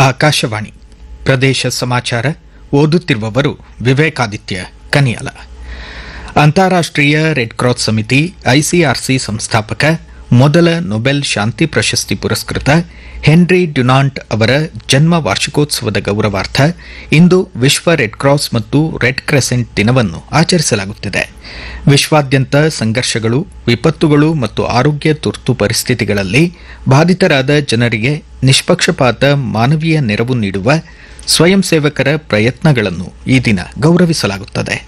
ಆಕಾಶವಾಣಿ ಪ್ರದೇಶ ಸಮಾಚಾರ ಓದುತ್ತಿರುವವರು ವಿವೇಕಾದಿತ್ಯ ಕನಿಯಾಲ ಅಂತಾರಾಷ್ಟೀಯ ರೆಡ್ ಕ್ರಾಸ್ ಸಮಿತಿ ಐಸಿಆರ್ಸಿ ಸಂಸ್ಥಾಪಕ ಮೊದಲ ನೊಬೆಲ್ ಶಾಂತಿ ಪ್ರಶಸ್ತಿ ಪುರಸ್ಕೃತ ಹೆನ್ರಿ ಡ್ಯುನಾಂಟ್ ಅವರ ಜನ್ಮ ವಾರ್ಷಿಕೋತ್ಸವದ ಗೌರವಾರ್ಥ ಇಂದು ವಿಶ್ವ ರೆಡ್ ಕ್ರಾಸ್ ಮತ್ತು ರೆಡ್ ಕ್ರೆಸೆಂಟ್ ದಿನವನ್ನು ಆಚರಿಸಲಾಗುತ್ತಿದೆ ವಿಶ್ವಾದ್ಯಂತ ಸಂಘರ್ಷಗಳು ವಿಪತ್ತುಗಳು ಮತ್ತು ಆರೋಗ್ಯ ತುರ್ತು ಪರಿಸ್ಥಿತಿಗಳಲ್ಲಿ ಬಾಧಿತರಾದ ಜನರಿಗೆ ನಿಷ್ಪಕ್ಷಪಾತ ಮಾನವೀಯ ನೆರವು ನೀಡುವ ಸ್ವಯಂ ಸೇವಕರ ಪ್ರಯತ್ನಗಳನ್ನು ಈ ದಿನ ಗೌರವಿಸಲಾಗುತ್ತದೆ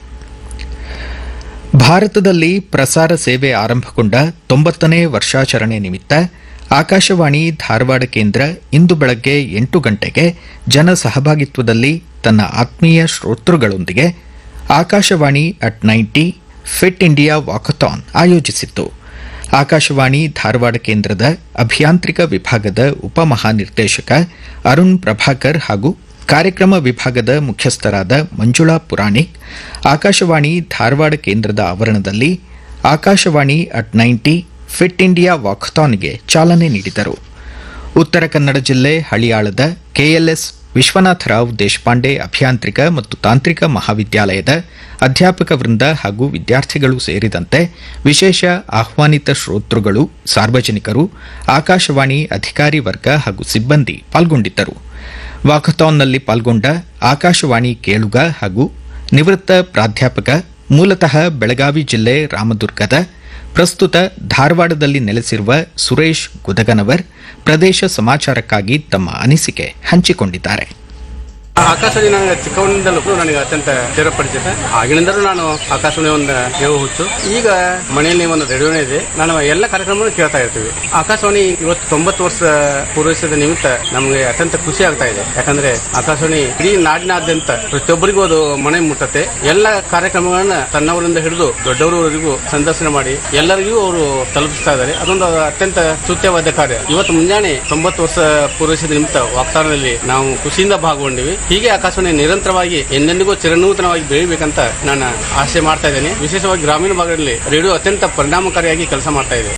ಭಾರತದಲ್ಲಿ ಪ್ರಸಾರ ಸೇವೆ ಆರಂಭಗೊಂಡ ತೊಂಬತ್ತನೇ ವರ್ಷಾಚರಣೆ ನಿಮಿತ್ತ ಆಕಾಶವಾಣಿ ಧಾರವಾಡ ಕೇಂದ್ರ ಇಂದು ಬೆಳಗ್ಗೆ ಎಂಟು ಗಂಟೆಗೆ ಜನ ಸಹಭಾಗಿತ್ವದಲ್ಲಿ ತನ್ನ ಆತ್ಮೀಯ ಶ್ರೋತೃಗಳೊಂದಿಗೆ Akashvani at ninety fit India walkathon ಆಯೋಜಿಸಿತ್ತು ಆಕಾಶವಾಣಿ ಧಾರವಾಡ ಕೇಂದ್ರದ ಅಭಿಯಾಂತ್ರಿಕ ವಿಭಾಗದ ಉಪಮಹಾನಿರ್ದೇಶಕ ಅರುಣ್ ಪ್ರಭಾಕರ್ ಹಾಗೂ ಕಾರ್ಯಕ್ರಮ ವಿಭಾಗದ ಮುಖ್ಯಸ್ಥರಾದ ಮಂಜುಳಾ ಪುರಾಣಿಕ್ ಆಕಾಶವಾಣಿ ಧಾರವಾಡ ಕೇಂದ್ರದ ಆವರಣದಲ್ಲಿ Akashvani at ninety fit India ವಾಕಥಾನ್ಗೆ ಚಾಲನೆ ನೀಡಿದರು ಉತ್ತರ ಕನ್ನಡ ಜಿಲ್ಲೆ ಹಳಿಯಾಳದ ಕೆಎಲ್ಎಸ್ ವಿಶ್ವನಾಥರಾವ್ ದೇಶಪಾಂಡೆ ಅಭಿಯಾಂತ್ರಿಕ ಮತ್ತು ತಾಂತ್ರಿಕ ಮಹಾವಿದ್ಯಾಲಯದ ಅಧ್ಯಾಪಕ ವೃಂದ ಹಾಗೂ ವಿದ್ಯಾರ್ಥಿಗಳು ಸೇರಿದಂತೆ ವಿಶೇಷ ಆಹ್ವಾನಿತ ಶ್ರೋತೃಗಳು ಸಾರ್ವಜನಿಕರು ಆಕಾಶವಾಣಿ ಅಧಿಕಾರಿ ವರ್ಗ ಹಾಗೂ ಸಿಬ್ಬಂದಿ ಪಾಲ್ಗೊಂಡಿದ್ದರು ವಾಕಥಾನ್ನಲ್ಲಿ ಪಾಲ್ಗೊಂಡ ಆಕಾಶವಾಣಿ ಕೇಳುಗ ಹಾಗೂ ನಿವೃತ್ತ ಪ್ರಾಧ್ಯಾಪಕ ಮೂಲತಃ ಬೆಳಗಾವಿ ಜಿಲ್ಲೆ ರಾಮದುರ್ಗದ ಪ್ರಸ್ತುತ ಧಾರವಾಡದಲ್ಲಿ ನೆಲೆಸಿರುವ ಸುರೇಶ್ ಗುದಗನವರ್ ಪ್ರದೇಶ ಸಮಾಚಾರಕ್ಕಾಗಿ ತಮ್ಮ ಅನಿಸಿಕೆ ಹಂಚಿಕೊಂಡಿದ್ದಾರೆ ಆಕಾಶವಾಣಿ ನನಗೆ ಚಿಕ್ಕವನಿಂದಲೂ ನನಗೆ ಅತ್ಯಂತ ಚಿರಪರಿಚಿತ ಆಗಿನಿಂದಲೂ ನಾನು ಆಕಾಶವಾಣಿ ಒಂದು ನೀವು ಹುಚ್ಚು ಈಗ ಮನೆಯಲ್ಲಿ ಒಂದು ರೇಡಿಯೋನೇ ಇದೆ ನಾನು ಎಲ್ಲ ಕಾರ್ಯಕ್ರಮಗಳು ಕೇಳ್ತಾ ಇರ್ತೀವಿ ಆಕಾಶವಾಣಿ ಇವತ್ತು ತೊಂಬತ್ತು ವರ್ಷ ಪೂರೈಸಿದ ನಿಮಿತ್ತ ನಮಗೆ ಅತ್ಯಂತ ಖುಷಿ ಆಗ್ತಾ ಇದೆ ಯಾಕಂದ್ರೆ ಆಕಾಶವಾಣಿ ಇಡೀ ನಾಡಿನಾದ್ಯಂತ ಪ್ರತಿಯೊಬ್ಬರಿಗೂ ಅದು ಮನೆ ಮುಟ್ಟತ್ತೆ ಎಲ್ಲ ಕಾರ್ಯಕ್ರಮಗಳನ್ನ ಸಣ್ಣವರಿಂದ ಹಿಡಿದು ದೊಡ್ಡವರವರೆಗೂ ಸಂದರ್ಶನ ಮಾಡಿ ಎಲ್ಲರಿಗೂ ಅವರು ತಲುಪಿಸ್ತಾ ಇದ್ದಾರೆ ಅದೊಂದು ಅತ್ಯಂತ ಸ್ತುತ್ಯವಾದ ಕಾರ್ಯ ಇವತ್ತು ಮುಂಜಾನೆ ತೊಂಬತ್ತು ವರ್ಷ ಪೂರೈಸಿದ ನಿಮಿತ್ತ ವಾಗ್ದಾನದಲ್ಲಿ ನಾವು ಖುಷಿಯಿಂದ ಭಾಗಗೊಂಡಿವಿ ಹೀಗೆ ಆಕಾಶವಾಣಿ ನಿರಂತರವಾಗಿ ಎಂದೆಂದಿಗೂ ಚಿರನೂತನವಾಗಿ ಬೆಳಿಬೇಕಂತ ನಾನು ಆಶೆ ಮಾಡ್ತಾ ಇದ್ದೇನೆ ವಿಶೇಷವಾಗಿ ಗ್ರಾಮೀಣ ಭಾಗದಲ್ಲಿ ರೇಡಿಯೋ ಅತ್ಯಂತ ಪರಿಣಾಮಕಾರಿಯಾಗಿ ಕೆಲಸ ಮಾಡ್ತಾ ಇದೆ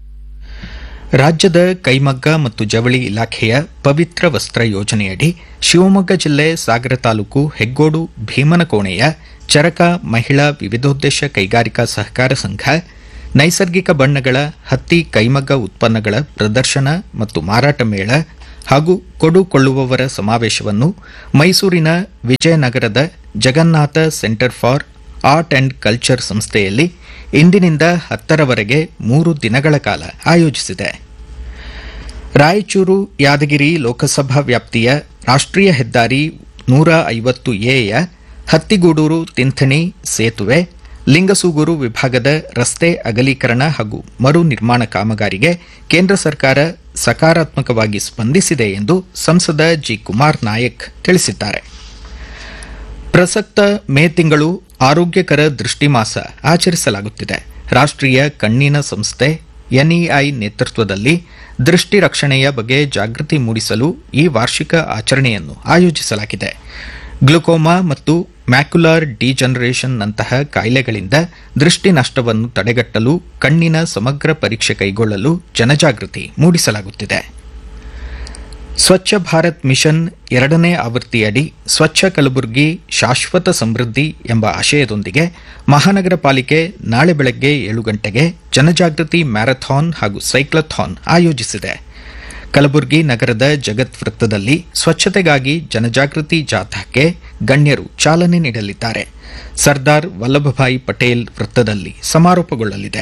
ರಾಜ್ಯದ ಕೈಮಗ್ಗ ಮತ್ತು ಜವಳಿ ಇಲಾಖೆಯ ಪವಿತ್ರ ವಸ್ತ್ರ ಯೋಜನೆಯಡಿ ಶಿವಮೊಗ್ಗ ಜಿಲ್ಲೆ ಸಾಗರ ತಾಲೂಕು ಹೆಗ್ಗೋಡು ಭೀಮನಕೋಣೆಯ ಚರಕ ಮಹಿಳಾ ವಿವಿಧೋದ್ದೇಶ ಕೈಗಾರಿಕಾ ಸಹಕಾರ ಸಂಘ ನೈಸರ್ಗಿಕ ಬಣ್ಣಗಳ ಹತ್ತಿ ಕೈಮಗ್ಗ ಉತ್ಪನ್ನಗಳ ಪ್ರದರ್ಶನ ಮತ್ತು ಮಾರಾಟ ಮೇಳ ಹಾಗೂ ಕೊಡು ಕೊಳ್ಳುವವರ ಸಮಾವೇಶವನ್ನು ಮೈಸೂರಿನ ವಿಜಯನಗರದ Jagannath centre for art and culture ಸಂಸ್ಥೆಯಲ್ಲಿ ಇಂದಿನಿಂದ ಹತ್ತರವರೆಗೆ ಮೂರು ದಿನಗಳ ಕಾಲ ಆಯೋಜಿಸಿದೆ ರಾಯಚೂರು ಯಾದಗಿರಿ ಲೋಕಸಭಾ ವ್ಯಾಪ್ತಿಯ ರಾಷ್ಟ್ರೀಯ ಹೆದ್ದಾರಿ ನೂರ ಐವತ್ತು ಎಯ ಹತ್ತಿಗೂಡೂರು ತಿಂಥಣಿ ಸೇತುವೆ ಲಿಂಗಸೂಗೂರು ವಿಭಾಗದ ರಸ್ತೆ ಅಗಲೀಕರಣ ಹಾಗೂ ಮರು ನಿರ್ಮಾಣ ಕಾಮಗಾರಿಗೆ ಕೇಂದ್ರ ಸರ್ಕಾರ ಸಕಾರಾತ್ಮಕವಾಗಿ ಸ್ಪಂದಿಸಿದೆ ಎಂದು ಸಂಸದ ಜಿ ಕುಮಾರ್ ನಾಯಕ್ ತಿಳಿಸಿದ್ದಾರೆ ಪ್ರಸಕ್ತ ಮೇ ತಿಂಗಳು ಆರೋಗ್ಯಕರ ದೃಷ್ಟಿಮಾಸ ಆಚರಿಸಲಾಗುತ್ತಿದೆ ರಾಷ್ಟ್ರೀಯ ಕಣ್ಣಿನ ಸಂಸ್ಥೆ ಎನ್ಇಐ ನೇತೃತ್ವದಲ್ಲಿ ದೃಷ್ಟಿ ರಕ್ಷಣೆಯ ಬಗ್ಗೆ ಜಾಗೃತಿ ಮೂಡಿಸಲು ಈ ವಾರ್ಷಿಕ ಆಚರಣೆಯನ್ನು ಆಯೋಜಿಸಲಾಗಿದೆ ಗ್ಲುಕೋಮಾ ಮತ್ತು ಮ್ಯಾಕ್ಯುಲಾರ್ ಡಿಜನರೇಷನ್ನಂತಹ ಕಾಯಿಲೆಗಳಿಂದ ದೃಷ್ಟಿ ನಷ್ಟವನ್ನು ತಡೆಗಟ್ಟಲು ಕಣ್ಣಿನ ಸಮಗ್ರ ಪರೀಕ್ಷೆ ಕೈಗೊಳ್ಳಲು ಜನಜಾಗೃತಿ ಮೂಡಿಸಲಾಗುತ್ತಿದೆ ಸ್ವಚ್ಛ ಭಾರತ್ ಮಿಷನ್ ಎರಡನೇ ಆವೃತ್ತಿಯಡಿ ಸ್ವಚ್ಛ ಕಲಬುರಗಿ ಶಾಶ್ವತ ಸಮೃದ್ಧಿ ಎಂಬ ಆಶಯದೊಂದಿಗೆ ಮಹಾನಗರ ಪಾಲಿಕೆ ನಾಳೆ ಬೆಳಗ್ಗೆ ಏಳು ಗಂಟೆಗೆ ಜನಜಾಗೃತಿ ಮ್ಯಾರಥಾನ್ ಹಾಗೂ ಸೈಕ್ಲಥಾನ್ ಆಯೋಜಿಸಿದೆ ಕಲಬುರಗಿ ನಗರದ ಜಗತ್ ವೃತ್ತದಲ್ಲಿ ಸ್ವಚ್ಛತೆಗಾಗಿ ಜನಜಾಗೃತಿ ಜಾಥಾಕ್ಕೆ ಗಣ್ಯರು ಚಾಲನೆ ನೀಡಲಿದ್ದಾರೆ ಸರ್ದಾರ್ ವಲ್ಲಭಭಾಯಿ ಪಟೇಲ್ ವೃತ್ತದಲ್ಲಿ ಸಮಾರೋಪಗೊಳ್ಳಲಿದೆ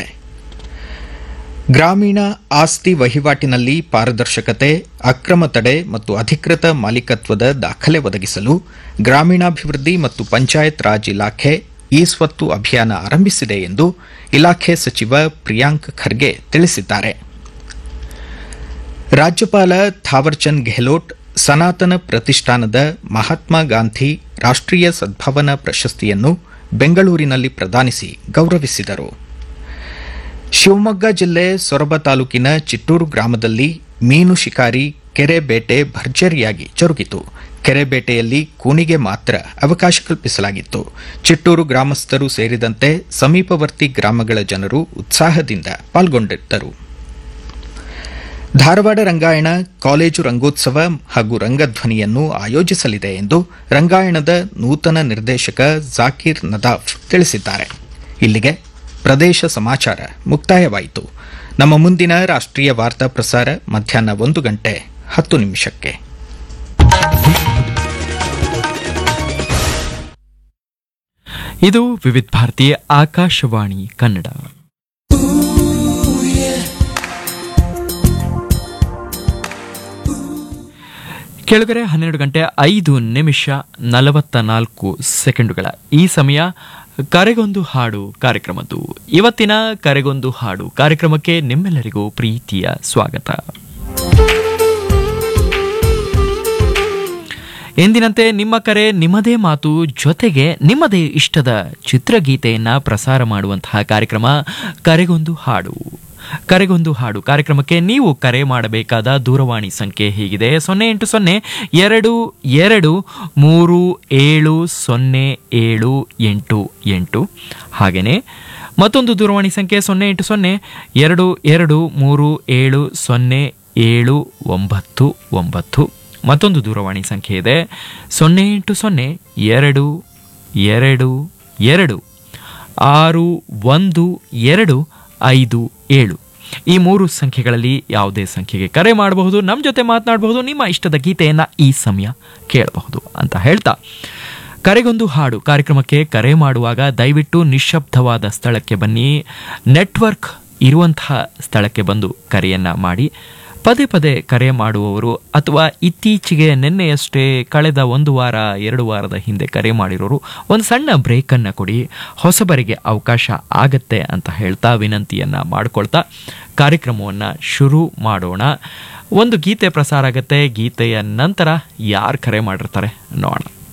ಗ್ರಾಮೀಣ ಆಸ್ತಿ ವಹಿವಾಟಿನಲ್ಲಿ ಪಾರದರ್ಶಕತೆ ಅಕ್ರಮ ತಡೆ ಮತ್ತು ಅಧಿಕೃತ ಮಾಲೀಕತ್ವದ ದಾಖಲೆ ಒದಗಿಸಲು ಗ್ರಾಮೀಣಾಭಿವೃದ್ಧಿ ಮತ್ತು ಪಂಚಾಯತ್ ರಾಜ್ ಇಲಾಖೆ ಇ ಸ್ವತ್ತು ಅಭಿಯಾನ ಆರಂಭಿಸಿದೆ ಎಂದು ಇಲಾಖೆ ಸಚಿವ ಪ್ರಿಯಾಂಕ್ ಖರ್ಗೆ ತಿಳಿಸಿದ್ದಾರೆ ರಾಜ್ಯಪಾಲ ಥಾವರ್ಚಂದ್ ಗೆಹ್ಲೋಟ್ ಸನಾತನ ಪ್ರತಿಷ್ಠಾನದ ಮಹಾತ್ಮ ಗಾಂಧಿ ರಾಷ್ಟ್ರೀಯ ಸದ್ಭಾವನಾ ಪ್ರಶಸ್ತಿಯನ್ನು ಬೆಂಗಳೂರಿನಲ್ಲಿ ಪ್ರದಾನಿಸಿ ಗೌರವಿಸಿದರು ಶಿವಮೊಗ್ಗ ಜಿಲ್ಲೆ ಸೊರಬ ತಾಲೂಕಿನ ಚಿಟ್ಟೂರು ಗ್ರಾಮದಲ್ಲಿ ಮೀನು ಶಿಕಾರಿ ಕೆರೆ ಬೇಟೆ ಭರ್ಜರಿಯಾಗಿ ಜರುಗಿತು ಕೆರೆ ಬೇಟೆಯಲ್ಲಿ ಕೂನಿಗೆ ಮಾತ್ರ ಅವಕಾಶ ಕಲ್ಪಿಸಲಾಗಿತ್ತು ಚಿಟ್ಟೂರು ಗ್ರಾಮಸ್ಥರು ಸೇರಿದಂತೆ ಸಮೀಪವರ್ತಿ ಗ್ರಾಮಗಳ ಜನರು ಉತ್ಸಾಹದಿಂದ ಪಾಲ್ಗೊಂಡಿದ್ದರು ಧಾರವಾಡ ರಂಗಾಯಣ ಕಾಲೇಜು ರಂಗೋತ್ಸವ ಹಾಗೂ ರಂಗಧ್ವನಿಯನ್ನು ಆಯೋಜಿಸಲಿದೆ ಎಂದು ರಂಗಾಯಣದ ನೂತನ ನಿರ್ದೇಶಕ ಜಾಕೀರ್ ನದಾಫ್ ತಿಳಿಸಿದ್ದಾರೆ ಇಲ್ಲಿಗೆ ಪ್ರದೇಶ ಸಮಾಚಾರ ಮುಕ್ತಾಯವಾಯಿತು ನಮ್ಮ ಮುಂದಿನ ರಾಷ್ಟ್ರೀಯ ವಾರ್ತಾ ಪ್ರಸಾರ ಮಧ್ಯಾಹ್ನ ಒಂದು ಗಂಟೆ ಹತ್ತು ನಿಮಿಷಕ್ಕೆ ಇದು ವಿವಿಧ ಭಾರತಿ ಆಕಾಶವಾಣಿ ಕನ್ನಡ ಕೆಳಗರೆ ಹನ್ನೆರಡು ಗಂಟೆ ಐದು ನಿಮಿಷ ನಲವತ್ತ ನಾಲ್ಕು ಸೆಕೆಂಡುಗಳ ಈ ಸಮಯ ಕರೆಗೊಂದು ಹಾಡು ಕಾರ್ಯಕ್ರಮದ್ದು ಇವತ್ತಿನ ಕರೆಗೊಂದು ಹಾಡು ಕಾರ್ಯಕ್ರಮಕ್ಕೆ ನಿಮ್ಮೆಲ್ಲರಿಗೂ ಪ್ರೀತಿಯ ಸ್ವಾಗತ ಎಂದಿನಂತೆ ನಿಮ್ಮ ಕರೆ ನಿಮ್ಮದೇ ಮಾತು ಜೊತೆಗೆ ನಿಮ್ಮದೇ ಇಷ್ಟದ ಚಿತ್ರಗೀತೆಯನ್ನ ಪ್ರಸಾರ ಮಾಡುವಂತಹ ಕಾರ್ಯಕ್ರಮ ಕರೆಗೊಂದು ಹಾಡು ಕರೆಗೊಂದು ಹಾಡು ಕಾರ್ಯಕ್ರಮಕ್ಕೆ ನೀವು ಕರೆ ಮಾಡಬೇಕಾದ ದೂರವಾಣಿ ಸಂಖ್ಯೆ ಹೀಗಿದೆ ಸೊನ್ನೆ ಎಂಟು ಸೊನ್ನೆ ಎರಡು ಎರಡು ಮೂರು ಏಳು ಸೊನ್ನೆ ಏಳು ಎಂಟು ಎಂಟು ಹಾಗೆಯೇ ಮತ್ತೊಂದು ದೂರವಾಣಿ ಸಂಖ್ಯೆ ಸೊನ್ನೆ ಎಂಟು ಸೊನ್ನೆ ಎರಡು ಎರಡು ಮೂರು ಏಳು ಸೊನ್ನೆ ಏಳು ಒಂಬತ್ತು ಒಂಬತ್ತು ಮತ್ತೊಂದು ದೂರವಾಣಿ ಸಂಖ್ಯೆ ಇದೆ ಸೊನ್ನೆ ಎಂಟು ಸೊನ್ನೆ ಎರಡು ಎರಡು ಎರಡು ಆರು ಒಂದು ಎರಡು ಐದು ಏಳು ಈ ಮೂರು ಸಂಖ್ಯೆಗಳಲ್ಲಿ ಯಾವುದೇ ಸಂಖ್ಯೆಗೆ ಕರೆ ಮಾಡಬಹುದು ನಮ್ಮ ಜೊತೆ ಮಾತನಾಡಬಹುದು ನಿಮ್ಮ ಇಷ್ಟದ ಗೀತೆಯನ್ನು ಈ ಸಮಯ ಕೇಳಬಹುದು ಅಂತ ಹೇಳ್ತಾ ಕರೆಗೊಂದು ಹಾಡು ಕಾರ್ಯಕ್ರಮಕ್ಕೆ ಕರೆ ಮಾಡುವಾಗ ದಯವಿಟ್ಟು ನಿಶ್ಶಬ್ದವಾದ ಸ್ಥಳಕ್ಕೆ ಬನ್ನಿ ನೆಟ್ವರ್ಕ್ ಇರುವಂತಹ ಸ್ಥಳಕ್ಕೆ ಬಂದು ಕರೆಯನ್ನ ಮಾಡಿ ಪದೇ ಪದೇ ಕರೆ ಮಾಡುವವರು ಅಥವಾ ಇತ್ತೀಚೆಗೆ ನಿನ್ನೆಯಷ್ಟೇ ಕಳೆದ ಒಂದು ವಾರ ಎರಡು ವಾರದ ಹಿಂದೆ ಕರೆ ಮಾಡಿರೋರು ಒಂದು ಸಣ್ಣ ಬ್ರೇಕನ್ನು ಕೊಡಿ ಹೊಸಬರಿಗೆ ಅವಕಾಶ ಆಗತ್ತೆ ಅಂತ ಹೇಳ್ತಾ ವಿನಂತಿಯನ್ನು ಮಾಡ್ಕೊಳ್ತಾ ಕಾರ್ಯಕ್ರಮವನ್ನು ಶುರು ಮಾಡೋಣ ಒಂದು ಗೀತೆ ಪ್ರಸಾರ ಆಗುತ್ತೆ ಗೀತೆಯ ನಂತರ ಯಾರು ಕರೆ ಮಾಡಿರ್ತಾರೆ ನೋಡೋಣ